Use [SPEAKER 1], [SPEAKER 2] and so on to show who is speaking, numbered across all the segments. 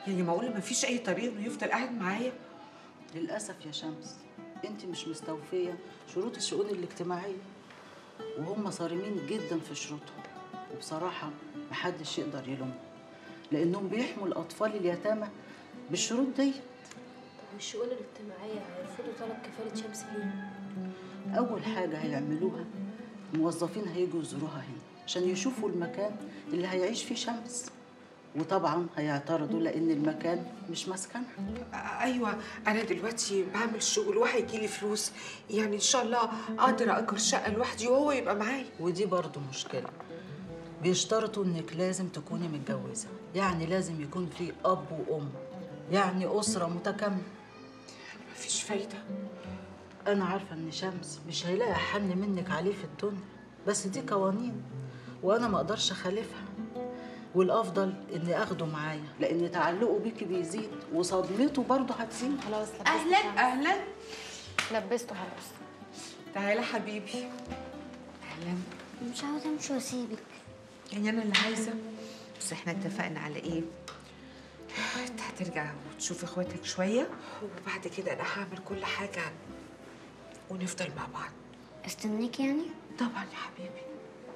[SPEAKER 1] يعني معقوله ما فيش اي طريقه انه يفضل قاعد معايا
[SPEAKER 2] للأسف يا شمس أنت مش مستوفية شروط الشؤون الاجتماعية وهم صارمين جدا في شروطهم وبصراحة محدش يقدر يلومهم لأنهم بيحموا الأطفال اليتامى بالشروط دي
[SPEAKER 3] طب والشؤون الاجتماعية هيرفضوا طلب كفالة شمس ليه؟
[SPEAKER 2] أول حاجة هيعملوها الموظفين هيجوا يزوروها هنا عشان يشوفوا المكان اللي هيعيش فيه شمس وطبعا هيعترضوا لأن المكان مش مسكنها
[SPEAKER 1] آه، ايوه انا دلوقتي بعمل شغل وهيجي لي فلوس يعني ان شاء الله اقدر اجر شقه لوحدي وهو يبقى معايا
[SPEAKER 2] ودي برضو مشكلة بيشترطوا انك لازم تكوني متجوزة يعني لازم يكون في اب وام يعني اسرة متكاملة
[SPEAKER 1] مفيش فايده
[SPEAKER 2] انا عارفة ان شمس مش هيلاقي حن منك عليه في الدنيا بس دي قوانين وانا ما اقدرش اخالفها والافضل اني اخده معايا لان تعلقه بيكي بيزيد وصدمته برضه هتزيد
[SPEAKER 3] خلاص لبست
[SPEAKER 1] اهلا
[SPEAKER 3] شمس.
[SPEAKER 1] اهلا
[SPEAKER 3] لبسته خلاص
[SPEAKER 1] تعالى حبيبي اهلا
[SPEAKER 4] مش عاوزة امشي واسيبك
[SPEAKER 1] يعني انا اللي عايزه بس احنا اتفقنا على ايه انت هترجع وتشوف اخواتك شويه وبعد كده انا هعمل كل حاجه ونفضل مع بعض
[SPEAKER 4] استنيك يعني
[SPEAKER 1] طبعا يا حبيبي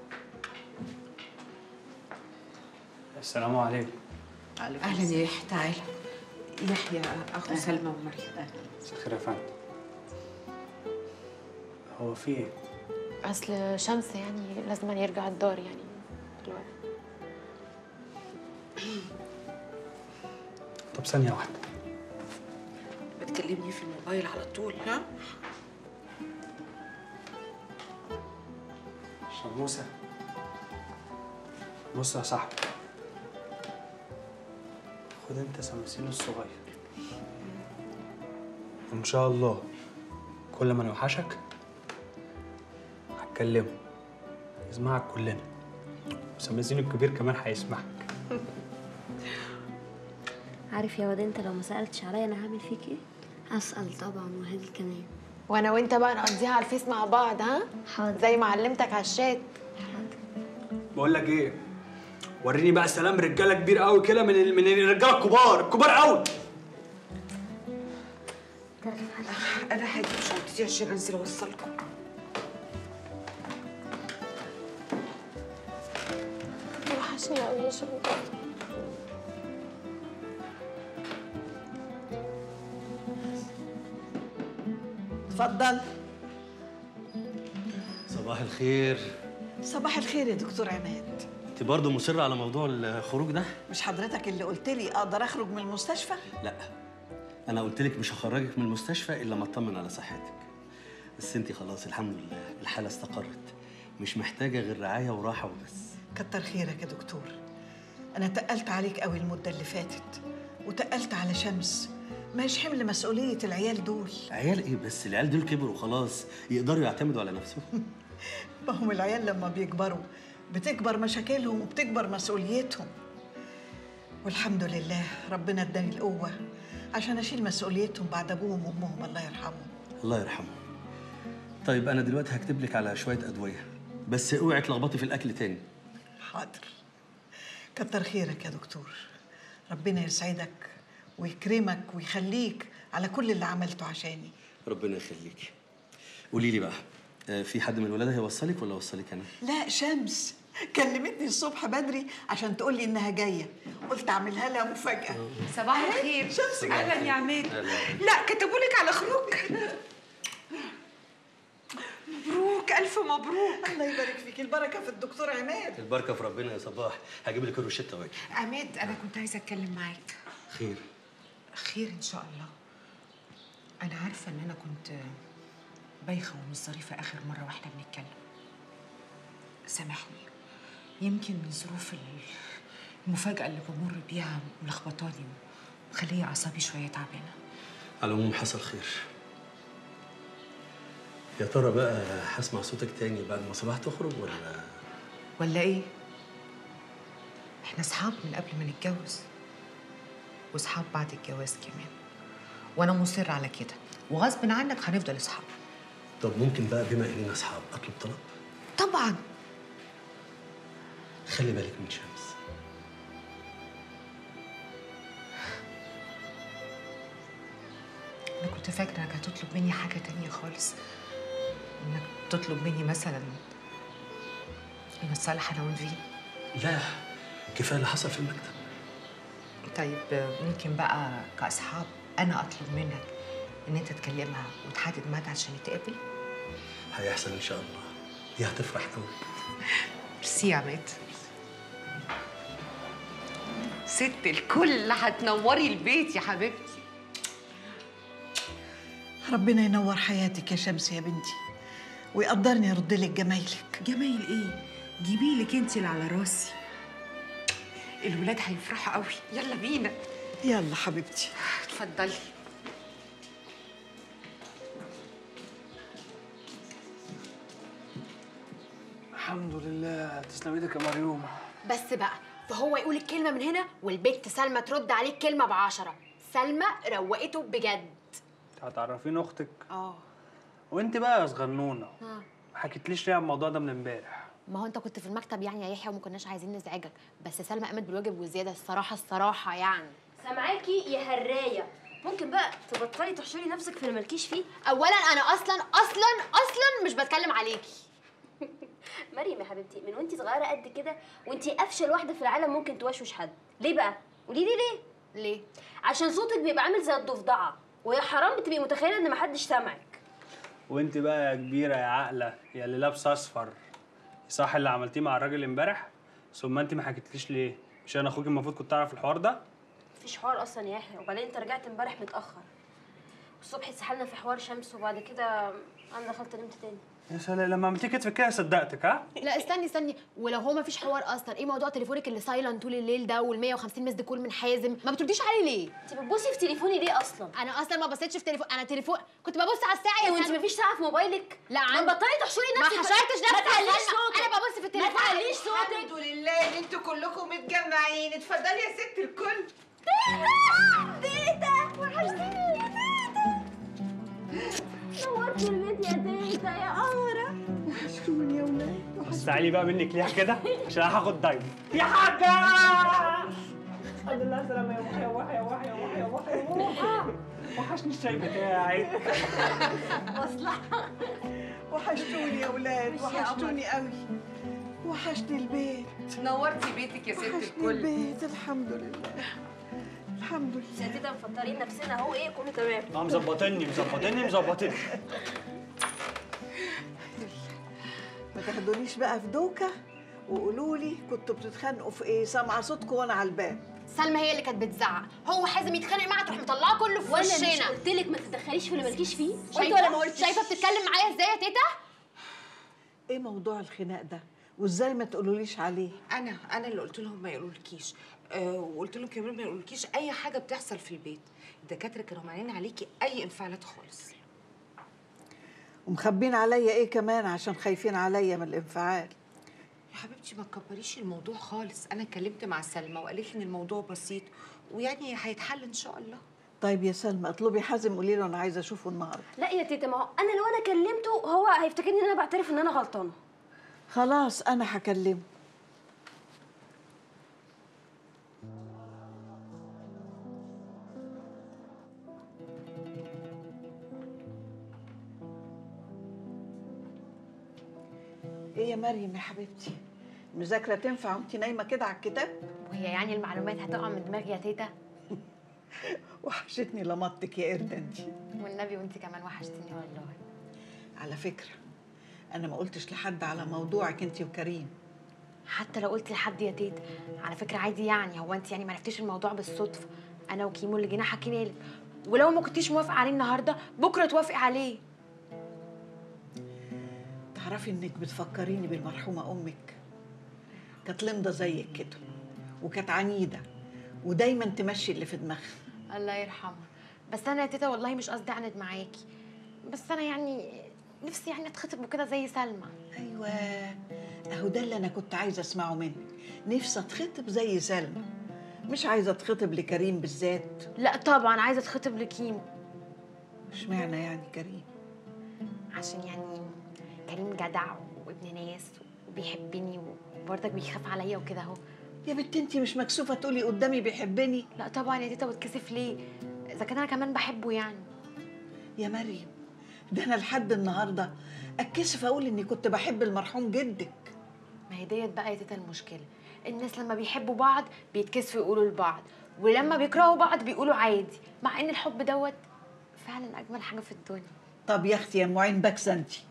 [SPEAKER 5] السلام عليكم
[SPEAKER 2] عليكم
[SPEAKER 1] اهلا يا يحيى تعالى يحيى اخو سلمى ومريم
[SPEAKER 5] مساء الخير يا فندم هو في ايه؟
[SPEAKER 3] اصل شمس يعني لازم يرجع الدار يعني دلوقتي
[SPEAKER 5] طب ثانية واحدة
[SPEAKER 1] بتكلمني في الموبايل على طول ها
[SPEAKER 5] شموسة بص يا صاحبي خد انت سمسين الصغير وان شاء الله كل ما نوحشك هتكلمه يسمعك كلنا وسمسين الكبير كمان هيسمعك
[SPEAKER 4] عارف يا واد انت لو ما سألتش عليا انا هعمل فيك ايه هسأل طبعا وهاجي كمان
[SPEAKER 3] وانا وانت بقى نقضيها على الفيس مع بعض ها
[SPEAKER 4] حاضر
[SPEAKER 3] زي ما علمتك على الشات
[SPEAKER 5] بقول لك ايه وريني بقى سلام رجاله كبير قوي كده من ال- من الرجاله الكبار الكبار قوي
[SPEAKER 1] انا هجيب شنطتي عشان انزل اوصلكم
[SPEAKER 3] وحشني قوي يا شمس
[SPEAKER 6] اتفضل
[SPEAKER 7] صباح الخير
[SPEAKER 6] صباح الخير يا دكتور عماد
[SPEAKER 7] انت برضه مصرة على موضوع الخروج ده؟
[SPEAKER 6] مش حضرتك اللي قلت لي اقدر اخرج من المستشفى
[SPEAKER 7] لا انا قلت لك مش هخرجك من المستشفى الا لما اطمن على صحتك بس انت خلاص الحمد لله الحالة استقرت مش محتاجة غير رعاية وراحة وبس
[SPEAKER 6] كتر خيرك يا دكتور انا تقلت عليك قوي المده اللي فاتت وتقلت على شمس مش حمل مسؤوليه العيال دول
[SPEAKER 7] عيال ايه بس العيال دول كبروا خلاص يقدروا يعتمدوا على نفسهم
[SPEAKER 6] ما هم العيال لما بيكبروا بتكبر مشاكلهم وبتكبر مسؤوليتهم والحمد لله ربنا اداني القوه عشان اشيل مسؤوليتهم بعد ابوهم وامهم الله يرحمهم
[SPEAKER 7] الله يرحمه طيب انا دلوقتي هكتب لك على شوية ادوية بس اوعي تلخبطي في الاكل تاني
[SPEAKER 6] حاضر كتر خيرك يا دكتور ربنا يسعدك ويكرمك ويخليك على كل اللي عملته عشاني
[SPEAKER 7] ربنا يخليكي قولي لي بقى آه، في حد من الولاد هيوصلك ولا اوصلك انا
[SPEAKER 6] لا شمس كلمتني الصبح بدري عشان تقول لي انها جايه قلت اعملها لها مفاجاه
[SPEAKER 1] صباح الخير
[SPEAKER 6] شمس
[SPEAKER 1] اهلا يا عماد لا كتبوا لك على خروج مبروك الف مبروك
[SPEAKER 6] الله يبارك فيك البركه في الدكتور عماد
[SPEAKER 7] البركة في ربنا يا صباح هجيب لك الروشتة واجي
[SPEAKER 1] عماد انا كنت عايزه اتكلم معاك
[SPEAKER 7] خير
[SPEAKER 1] خير ان شاء الله انا عارفه ان انا كنت بايخه ومش ظريفه اخر مره واحنا بنتكلم سامحني يمكن من ظروف ال- المفاجاه اللي بمر بيها ملخبطاني ومخليه اعصابي شويه تعبانه
[SPEAKER 7] على العموم حصل خير يا ترى بقى هسمع صوتك تاني بعد ما صباح تخرج ولا
[SPEAKER 1] ولا ايه احنا اصحاب من قبل ما نتجوز واصحاب بعد الجواز كمان وانا مصر على كده وغصب عنك هنفضل اصحاب
[SPEAKER 7] طب ممكن بقى بما اننا اصحاب اطلب طلب
[SPEAKER 1] طبعا
[SPEAKER 7] خلي بالك من شمس
[SPEAKER 1] كنت فاكره انك هتطلب مني حاجه تانية خالص انك تطلب مني مثلا نتصالح انا ونفين
[SPEAKER 7] لا كفايه اللي حصل في المكتب
[SPEAKER 1] طيب ممكن بقى كاصحاب انا اطلب منك ان انت تكلمها وتحدد ميعاد عشان نتقابل
[SPEAKER 7] هيحصل ان شاء الله دي هتفرح قوي
[SPEAKER 1] ميرسي يا عماد ست الكل هتنوري البيت يا حبيبتي
[SPEAKER 6] ربنا ينور حياتك يا شمس يا بنتي ويقدرني يرد لك جمايلك
[SPEAKER 1] جمايل ايه جيبي لك انت اللي على راسي الولاد هيفرحوا قوي يلا بينا
[SPEAKER 6] يلا حبيبتي
[SPEAKER 1] اتفضلي
[SPEAKER 5] الحمد لله تسلم ايدك يا مريوم
[SPEAKER 8] بس بقى فهو يقول الكلمة من هنا والبنت سلمى ترد عليه كلمة بعشرة سلمى روقته بجد
[SPEAKER 5] هتعرفين اختك
[SPEAKER 8] اه
[SPEAKER 5] وانت بقى يا صغنونه
[SPEAKER 8] ها.
[SPEAKER 5] ما حكيتليش ليه عن الموضوع ده من امبارح
[SPEAKER 8] ما هو انت كنت في المكتب يعني يا يحيى وما كناش عايزين نزعجك بس سلمى قامت بالواجب وزياده الصراحه الصراحه يعني
[SPEAKER 9] سامعاكي يا هرايه ممكن بقى تبطلي تحشري نفسك في اللي مالكيش فيه
[SPEAKER 8] اولا انا اصلا اصلا اصلا مش بتكلم عليكي
[SPEAKER 9] مريم يا حبيبتي من وانت صغيره قد كده وانت افشل واحده في العالم ممكن توشوش حد ليه بقى قولي لي ليه
[SPEAKER 8] ليه
[SPEAKER 9] عشان صوتك بيبقى عامل زي الضفدعه ويا حرام بتبقي متخيله ان محدش سامعك
[SPEAKER 5] وانت بقى يا كبيره يا عاقله يا اللي لابسه اصفر صح اللي عملتيه مع الراجل امبارح ثم انت ما حكيتليش ليه مش انا اخوك المفروض كنت تعرف الحوار ده
[SPEAKER 9] مفيش حوار اصلا يا يحيى وبعدين انت رجعت امبارح متاخر الصبح اتسحلنا في حوار شمس وبعد كده انا دخلت نمت تاني
[SPEAKER 5] يا سلام لما عملتي كتفك كده صدقتك ها
[SPEAKER 8] لا استني استني ولو هو ما فيش حوار اصلا ايه موضوع تليفونك اللي سايلنت طول الليل ده وال 150 مسد كول من حازم ما بترديش عليه ليه
[SPEAKER 9] انت بتبصي في تليفوني ليه اصلا
[SPEAKER 8] انا اصلا ما بصيتش في تليفون انا تليفون كنت ببص على الساعه يا
[SPEAKER 9] وانت
[SPEAKER 8] سلمى.
[SPEAKER 9] مفيش ساعه في موبايلك
[SPEAKER 8] لا
[SPEAKER 9] ما
[SPEAKER 8] عندي
[SPEAKER 9] بطلي تحشري
[SPEAKER 8] ما
[SPEAKER 9] نفسك
[SPEAKER 8] حشرتش نفسي
[SPEAKER 9] ما
[SPEAKER 8] يا
[SPEAKER 9] تعليش
[SPEAKER 8] سلمى.
[SPEAKER 9] صوتك
[SPEAKER 8] انا ببص في التليفون
[SPEAKER 9] ما تعليش صوتك
[SPEAKER 1] الحمد لله ان انتوا كلكم متجمعين اتفضلي يا ست الكل
[SPEAKER 9] تيتا وحشتيني يا تيتا نورتي البيت يا تيتا يا قمرة
[SPEAKER 6] وحشتوني يا ولاد
[SPEAKER 5] بس تعالي بقى منك ليها كده عشان انا هاخد دايم يا حاجه الحمد لله سلامة يا وحي يا وحي يا وحي يا وحي يا وحي يا وحي وحشني الشاي بتاعك
[SPEAKER 6] وحشتوني يا ولاد وحشتوني قوي وحشني البيت
[SPEAKER 1] نورتي بيتك يا ست
[SPEAKER 6] وحشني
[SPEAKER 1] الكل
[SPEAKER 6] البيت الحمد لله الحمد لله
[SPEAKER 9] يا تيتا مفطرين نفسنا اهو ايه كله تمام
[SPEAKER 5] اه مظبطني مظبطني مظبطني
[SPEAKER 6] ما تاخدونيش بقى في دوكه وقولوا لي كنتوا بتتخانقوا في ايه سامعه صوتكم وانا على الباب
[SPEAKER 8] سلمى هي اللي كانت بتزعق هو حازم يتخانق معاها تروح مطلعه كله في
[SPEAKER 9] وانا مش
[SPEAKER 8] وشنا
[SPEAKER 9] قلت لك ما تتدخليش في اللي مالكيش فيه قلت
[SPEAKER 8] شايفه
[SPEAKER 9] ولا ما قلتش
[SPEAKER 8] شايفه بتتكلم معايا ازاي يا تيتا
[SPEAKER 6] ايه موضوع الخناق ده وازاي ما تقولوليش عليه
[SPEAKER 1] انا انا اللي قلت لهم ما يقولولكيش أه وقلت لهم كمان ما يقولولكيش اي حاجه بتحصل في البيت الدكاتره كانوا مانعين عليكي اي انفعالات خالص
[SPEAKER 6] ومخبين عليا ايه كمان عشان خايفين عليا من الانفعال
[SPEAKER 1] يا حبيبتي ما تكبريش الموضوع خالص انا اتكلمت مع سلمى وقالت لي ان الموضوع بسيط ويعني هيتحل ان شاء الله
[SPEAKER 6] طيب يا سلمى اطلبي حازم قولي له انا عايزه اشوفه النهارده
[SPEAKER 9] لا يا تيتا ما هو انا لو انا كلمته هو هيفتكرني ان انا بعترف ان انا غلطانه
[SPEAKER 6] خلاص انا هكلمه ايه يا مريم يا حبيبتي المذاكره تنفع وانت نايمه كده على الكتاب
[SPEAKER 8] وهي يعني المعلومات هتقع من دماغي يا تيتا
[SPEAKER 6] وحشتني لمطتك يا قرده انت
[SPEAKER 8] والنبي وانت كمان وحشتيني والله
[SPEAKER 6] على فكره انا ما قلتش لحد على موضوعك انت وكريم
[SPEAKER 8] حتى لو قلت لحد يا تيتا على فكره عادي يعني هو انت يعني ما عرفتيش الموضوع بالصدفه انا وكيمو اللي جينا حكينا لك ولو ما كنتيش موافقه عليه النهارده بكره توافقي عليه
[SPEAKER 6] تعرفي انك بتفكريني بالمرحومه امك كانت لمضه زيك كده وكانت عنيده ودايما تمشي اللي في دماغها
[SPEAKER 8] الله يرحمها بس انا يا تيتا والله مش قصدي اعند معاكي بس انا يعني نفسي يعني اتخطب وكده زي سلمى
[SPEAKER 6] ايوه اهو ده اللي انا كنت عايزه اسمعه منك نفسي اتخطب زي سلمى مش عايزه اتخطب لكريم بالذات
[SPEAKER 8] لا طبعا عايزه اتخطب لكيمو
[SPEAKER 6] اشمعنى يعني كريم
[SPEAKER 8] عشان يعني كريم جدع وابن ناس وبيحبني وبرضك بيخاف عليا وكده اهو
[SPEAKER 6] يا بنت انت مش مكسوفه تقولي قدامي بيحبني
[SPEAKER 8] لا طبعا يا تيتا بتكسف ليه اذا كان انا كمان بحبه يعني
[SPEAKER 6] يا مريم ده انا لحد النهارده اتكسف اقول اني كنت بحب المرحوم جدك
[SPEAKER 8] ما هي ديت بقى يا تيتا المشكله الناس لما بيحبوا بعض بيتكسفوا يقولوا لبعض ولما بيكرهوا بعض بيقولوا عادي مع ان الحب دوت فعلا اجمل حاجه في الدنيا
[SPEAKER 6] طب يا اختي يا ام عين باكسه انت